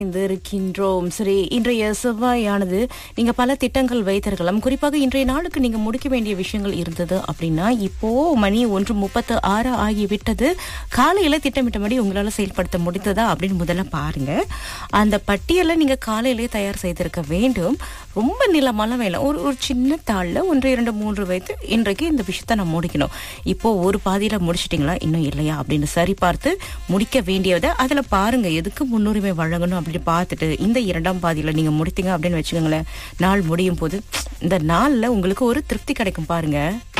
இணைந்து இருக்கின்றோம் சரி இன்றைய செவ்வாயானது நீங்க பல திட்டங்கள் வைத்திருக்கலாம் குறிப்பாக இன்றைய நாளுக்கு நீங்க முடிக்க வேண்டிய விஷயங்கள் இருந்தது அப்படின்னா இப்போ மணி ஒன்று முப்பத்து ஆறு ஆகிவிட்டது காலையில திட்டமிட்டபடி உங்களால செயல்படுத்த முடிந்ததா அப்படின்னு முதல்ல பாருங்க அந்த பட்டியலை நீங்க காலையிலே தயார் செய்திருக்க வேண்டும் ரொம்ப நிலமான வேலை ஒரு ஒரு சின்ன தாள்ல ஒன்று இரண்டு மூன்று வைத்து இன்றைக்கு இந்த விஷயத்த நான் முடிக்கணும் இப்போ ஒரு பாதியில முடிச்சிட்டீங்களா இன்னும் இல்லையா அப்படின்னு சரி பார்த்து முடிக்க வேண்டியதை அதுல பாருங்க எதுக்கு முன்னுரிமை வழங்கணும் அப்படின்னு பார்த்துட்டு இந்த இரண்டாம் பாதியில நீங்க முடித்தீங்க அப்படின்னு வச்சுக்கோங்களேன் நாள் முடியும் போது இந்த நாள்ல உங்களுக்கு ஒரு திருப்தி கிடைக்கும் பாருங்க